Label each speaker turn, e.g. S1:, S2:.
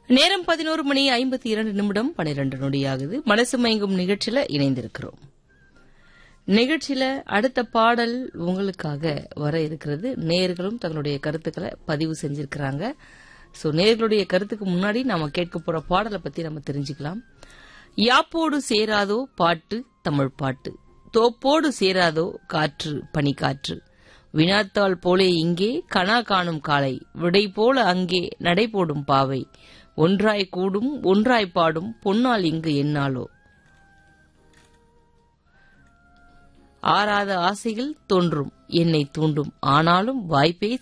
S1: நேரம் பதினோரு மணி ஐம்பத்தி இரண்டு நிமிடம் பனிரெண்டு நொடியாகுது மனசு மயங்கும் நிகழ்ச்சியில இணைந்திருக்கிறோம் நிகழ்ச்சியில அடுத்த பாடல் உங்களுக்காக வர இருக்கிறது நேர்களும் தங்களுடைய கருத்துக்களை பதிவு செஞ்சிருக்கிறாங்க சோ நேர்களுடைய கருத்துக்கு முன்னாடி நாம கேட்க போற பாடலை பத்தி நம்ம தெரிஞ்சுக்கலாம் யாப்போடு சேராதோ பாட்டு தமிழ் பாட்டு தோப்போடு சேராதோ காற்று பனிக்காற்று வினாத்தாள் போலே இங்கே கனா காணும் காலை விடை போல அங்கே நடை போடும் பாவை ஒன்றாய் கூடும் ஒன்றாய் பாடும் பொன்னால் இங்கு என்னாலோ ஆறாத ஆசைகள் தோன்றும் என்னை தூண்டும் ஆனாலும் வாய்ப்பே